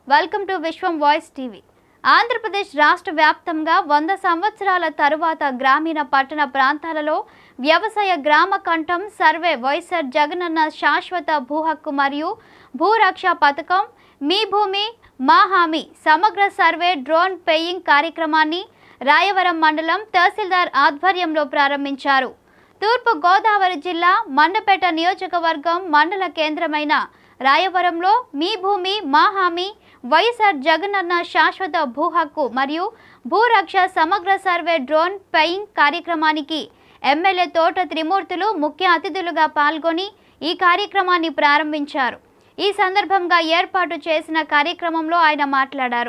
welcome to Vishwam voice TV Andhra Pradesh రాష్ట్ర వ్యాప్తంగా వంద సంవత్సరాల తరువాత గ్రామీణ పట్టణ ప్రాంతాలలో వ్యవసాయ గ్రామ కంఠం సర్వే వైఎస్ఆర్ జగనన్న శాశ్వత భూ హక్కు మరియు భూరక్ష పథకం మీ భూమి మా హామీ సమగ్ర సర్వే డ్రోన్ పేయింగ్ కార్యక్రమాన్ని రాయవరం మండలం తహసీల్దార్ ఆధ్వర్యంలో ప్రారంభించారు తూర్పు గోదావరి జిల్లా మండపేట నియోజకవర్గం మండల కేంద్రమైన రాయవరంలో మీ భూమి మా హామీ వైఎస్ఆర్ జగనన్న శాశ్వత భూ హక్కు మరియు భూరక్ష సమగ్ర సర్వే డ్రోన్ పెయింగ్ కార్యక్రమానికి ఎమ్మెల్యే తోట త్రిమూర్తులు ముఖ్య అతిథులుగా పాల్గొని ఈ కార్యక్రమాన్ని ప్రారంభించారు ఈ సందర్భంగా ఏర్పాటు చేసిన కార్యక్రమంలో ఆయన మాట్లాడారు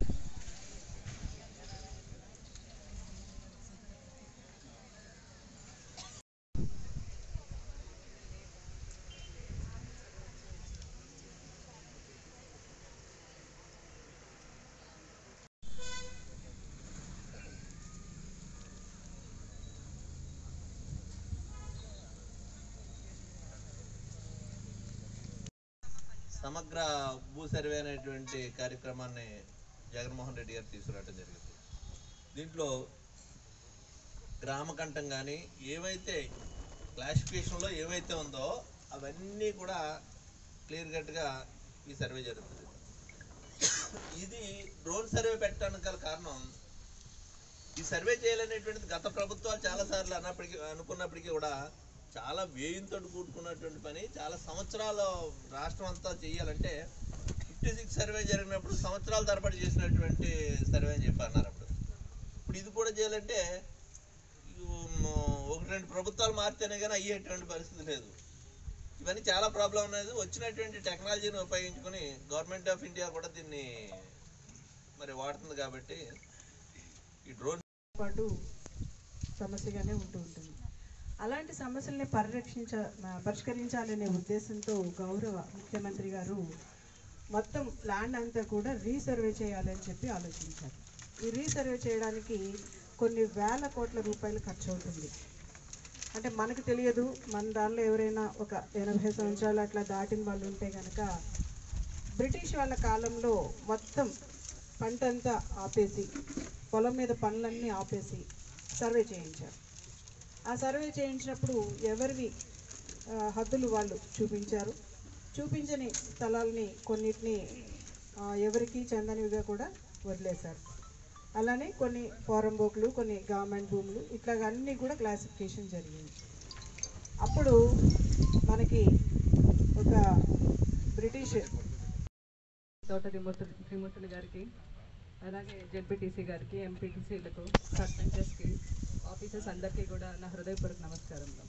సమగ్ర భూ సర్వే అనేటువంటి కార్యక్రమాన్ని జగన్మోహన్ రెడ్డి గారు తీసుకురావడం జరిగింది దీంట్లో గ్రామకంఠం కానీ ఏవైతే క్లాసిఫికేషన్లో ఏవైతే ఉందో అవన్నీ కూడా క్లియర్ కట్గా ఈ సర్వే జరుగుతుంది ఇది డ్రోన్ సర్వే పెట్టడానికి గల కారణం ఈ సర్వే చేయాలనేటువంటిది గత ప్రభుత్వాలు చాలా సార్లు అన్నప్పటికీ అనుకున్నప్పటికీ కూడా చాలా వ్యయంతో కూడుకున్నటువంటి పని చాలా సంవత్సరాలు రాష్ట్రం అంతా చేయాలంటే ఫిఫ్టీ సిక్స్ సర్వే జరిగినప్పుడు సంవత్సరాల తరబడి చేసినటువంటి సర్వే అని చెప్పి అన్నారు అప్పుడు ఇప్పుడు ఇది కూడా చేయాలంటే ఉమ్, ఒకటి రెండు ప్రభుత్వాలు మారితేనే కానీ అయ్యేటువంటి పరిస్థితి లేదు ఇవన్నీ చాలా ప్రాబ్లం ఉన్నది వచ్చినటువంటి టెక్నాలజీని ఉపయోగించుకొని గవర్నమెంట్ ఆఫ్ ఇండియా కూడా దీన్ని మరి వాడుతుంది కాబట్టి ఈ డ్రోన్ పాటు సమస్యగానే ఉంటూ ఉంటుంది అలాంటి సమస్యల్ని పరిరక్షించ పరిష్కరించాలనే ఉద్దేశంతో గౌరవ ముఖ్యమంత్రి గారు మొత్తం ల్యాండ్ అంతా కూడా రీసర్వే చేయాలని చెప్పి ఆలోచించారు ఈ రీసర్వే చేయడానికి కొన్ని వేల కోట్ల రూపాయలు ఖర్చు అవుతుంది అంటే మనకు తెలియదు మన దానిలో ఎవరైనా ఒక ఎనభై సంవత్సరాలు అట్లా దాటిన వాళ్ళు ఉంటే కనుక బ్రిటిష్ వాళ్ళ కాలంలో మొత్తం పంటంతా ఆపేసి పొలం మీద పనులన్నీ ఆపేసి సర్వే చేయించారు ఆ సర్వే చేయించినప్పుడు ఎవరివి ఆ, హద్దులు వాళ్ళు చూపించారు చూపించని స్థలాల్ని కొన్నిటిని ఆ, ఎవరికి చెందనివిగా కూడా వదిలేశారు అలానే కొన్ని పోరంబోకులు కొన్ని గవర్నమెంట్ భూములు ఇట్లాగ అన్నీ కూడా క్లాసిఫికేషన్ జరిగింది అప్పుడు మనకి ఒక బ్రిటిష్ తోట త్రిమూర్తులు త్రిమూర్తులు గారికి అలాగే జెడ్పీటీసీ గారికి ఎంపీటీసీలకు సర్పంచెస్కి ఆఫీసర్స్ అందరికీ కూడా నా హృదయపూర్వక నమస్కారములు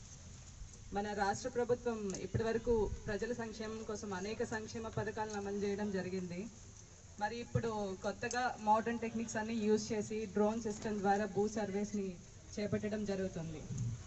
మన రాష్ట్ర ప్రభుత్వం ఇప్పటివరకు ప్రజల సంక్షేమం కోసం అనేక సంక్షేమ పథకాలను అమలు చేయడం జరిగింది మరి ఇప్పుడు కొత్తగా మోడర్న్ టెక్నిక్స్ అన్ని యూజ్ చేసి డ్రోన్ సిస్టమ్ ద్వారా భూ సర్వేస్ని చేపట్టడం జరుగుతుంది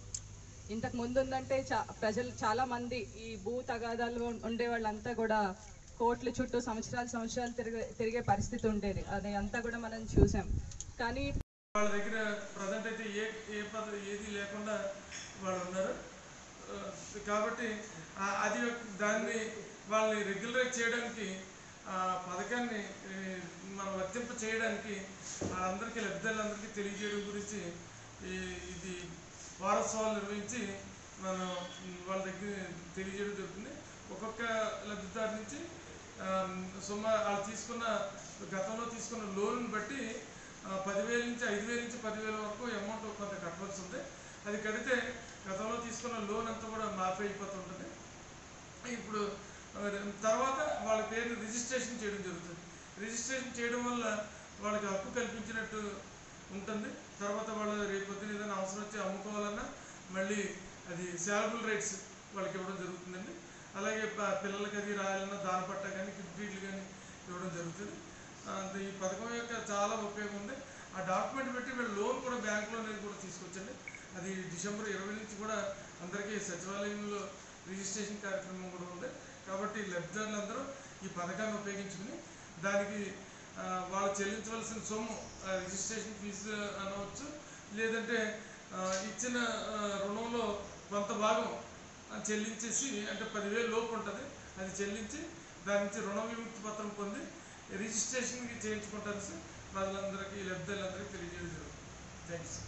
ఇంతకు ముందు ఉందంటే చా ప్రజలు చాలా మంది ఈ భూ తగాదాలు ఉండే వాళ్ళంతా కూడా కోట్ల చుట్టూ సంవత్సరాలు సంవత్సరాలు తిరిగే తిరిగే పరిస్థితి ఉండేది అది అంతా కూడా మనం చూసాం కానీ వాళ్ళ దగ్గర ప్రజెంట్ అయితే ఏ ఏ పద్ధతి ఏది లేకుండా వాళ్ళు ఉన్నారు ఆ, కాబట్టి ఆ, అది ఒక- దాన్ని వాళ్ళని రెగ్యులరైజ్ చేయడానికి ఆ పథకాన్ని ఏ, మనం వర్తింప చేయడానికి వాళ్ళందరికీ లబ్ధిదారులందరికీ తెలియజేయడం గురించి ఈ ఇది వారోత్సవాలు నిర్వహించి మనం వాళ్ళ దగ్గర తెలియజేయడం జరుగుతుంది ఒక్కొక్క లబ్ధిదారు నుంచి ఆ, సుమారు వాళ్ళు తీసుకున్న గతంలో తీసుకున్న లోన్ బట్టి ఆ, పదివేల నుంచి ఐదు వేల నుంచి పదివేల వరకు అమౌంట్ కొంత కట్టవలసి ఉంది అది కడితే గతంలో తీసుకున్న లోన్ అంతా కూడా మాఫీ అయిపోతుంటుంది ఇప్పుడు ఆ, తర్వాత వాళ్ళ పేరు రిజిస్ట్రేషన్ చేయడం జరుగుతుంది రిజిస్ట్రేషన్ చేయడం వల్ల వాళ్ళకి హక్కు కల్పించినట్టు ఉంటుంది తర్వాత వాళ్ళు రేపు పొద్దున ఏదైనా అవసరం వచ్చి అమ్ముకోవాలన్నా మళ్ళీ అది శాలబుల్ రైట్స్ వాళ్ళకి ఇవ్వడం జరుగుతుందండి అలాగే ప- పిల్లలకి అది రాయాలన్నా దాని పట్ట కానీ గిఫ్ట్లు కానీ ఇవ్వడం జరుగుతుంది ఆ, ఈ పథకం యొక్క చాలా ఉపయోగం ఉంది ఆ డాక్యుమెంట్ పెట్టి వీళ్ళు లోన్ కూడా బ్యాంకులో అనేది కూడా తీసుకొచ్చండి అది డిసెంబర్ ఇరవై నుంచి కూడా అందరికీ సచివాలయంలో రిజిస్ట్రేషన్ కార్యక్రమం కూడా ఉంది కాబట్టి లబ్ధిదారులందరూ ఈ పథకాన్ని ఉపయోగించుకుని దానికి ఆ, వాళ్ళు చెల్లించవలసిన సొమ్ము ఆ, రిజిస్ట్రేషన్ ఫీజు అనవచ్చు లేదంటే ఆ, ఇచ్చిన ఆ, రుణంలో కొంత భాగం ఆ, చెల్లించేసి అంటే పదివేలు లోపు ఉంటుంది అది చెల్లించి దాని నుంచి రుణ విముక్తి పత్రం పొంది రిజిస్ట్రేషన్కి చేయించుకుంటారు సార్ ప్రజలందరికీ లబ్ధిదారులందరికీ తెలియజేయడం జరుగుతుంది థ్యాంక్స్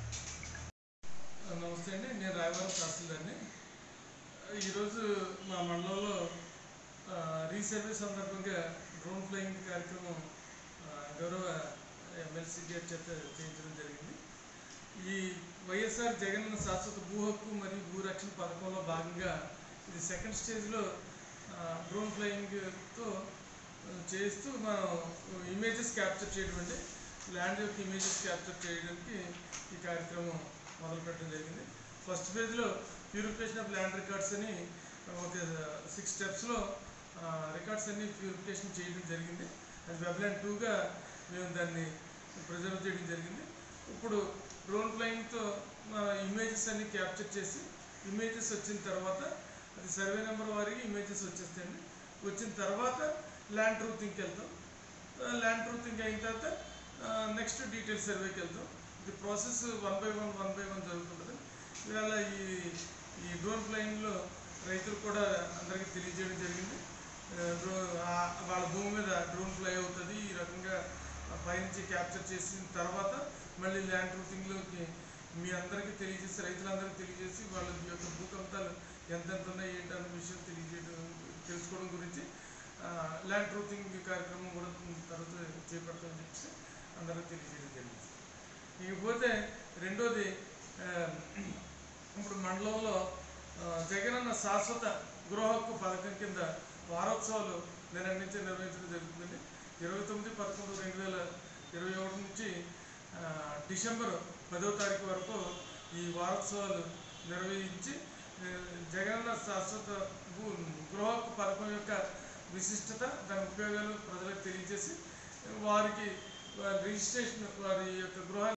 నమస్తే అండి నేను రాయవరం తహసీల్దార్ని ఈరోజు మా మండలంలో ఆ, రీసర్వే సందర్భంగా డ్రోన్ ఫ్లయింగ్ కార్యక్రమం ఆ, గౌరవ ఎమ్మెల్సీ గారి చేత చేయించడం జరిగింది ఈ వైఎస్ఆర్ జగన్ శాశ్వత భూ హక్కు మరియు భూ రక్షణ పథకంలో భాగంగా ఇది సెకండ్ స్టేజ్లో డ్రోన్ ఫ్లయింగ్తో చేస్తూ మనం ఇమేజెస్ క్యాప్చర్ చేయడం అండి ల్యాండ్ యొక్క ఇమేజెస్ క్యాప్చర్ చేయడానికి ఈ కార్యక్రమం మొదలుపెట్టడం జరిగింది ఫస్ట్ ఫేజ్లో ప్యూరిఫికేషన్ ఆఫ్ ల్యాండ్ రికార్డ్స్ అని ఒక సిక్స్ స్టెప్స్లో రికార్డ్స్ అన్ని ప్యూరిఫికేషన్ చేయడం జరిగింది అది వెబ్లాండ్ టూగా మేము దాన్ని ప్రిజర్వ్ చేయడం జరిగింది ఇప్పుడు డ్రోన్ ఫ్లయింగ్తో ఇమేజెస్ అన్ని క్యాప్చర్ చేసి ఇమేజెస్ వచ్చిన తర్వాత అది సర్వే నెంబర్ వారికి ఇమేజెస్ వచ్చేస్తాయండి వచ్చిన తర్వాత ల్యాండ్ ట్రూతింగ్కి వెళ్తాం ల్యాండ్ ట్రూతింగ్ అయిన తర్వాత నెక్స్ట్ డీటెయిల్ సర్వేకి వెళ్తాం ఇది process one by one one by one జరుగుతుంటుంది ఇవాళ ఈ ఈ డ్రోన్ ఫ్లయింగ్లో రైతులు కూడా అందరికీ తెలియజేయడం జరిగింది ఆ, డ్రో- ఆ, వాళ్ళ భూమి మీద డ్రోన్ ఫ్లై అవుతుంది ఈ రకంగా ఆ పైనుంచి క్యాప్చర్ చేసిన తర్వాత మళ్ళీ ల్యాండ్ ట్రూతింగ్లోకి మీ అందరికీ తెలియజేసి రైతులందరికీ తెలియజేసి వాళ్ళ యొక్క భూకంపాలు ఎంతెంత ఉన్నాయి ఏంటన్న విషయం తెలియజేయడం తెలుసుకోవడం గురించి ఆ, ల్యాండ్ ట్రూతింగ్ కార్యక్రమం కూడా తర్వాత చేపడతామని చెప్పి అందరికీ తెలియజేయడం జరిగింది ఇకపోతే రెండోది ఆ, ఇప్పుడు మండలంలో ఆ, జగనన్న శాశ్వత గృహ హక్కు పథకం కింద వారోత్సవాలు నిన్నటి నుంచి నిర్వహించడం జరుగుతుందండి ఇరవై తొమ్మిది పదకొండు రెండు వేల ఇరవై ఒకటి నుంచి ఆ, డిసెంబర్ పదవ తారీఖు వరకు ఈ వారోత్సవాలు నిర్వహించి ఆ, జగనన్న శాశ్వత భూ గృహ హక్కు పథకం యొక్క విశిష్టత దాని ఉపయోగాలు ప్రజలకు తెలియజేసి వారికి వారి రిజిస్ట్రేషన్ వారి యొక్క గృహ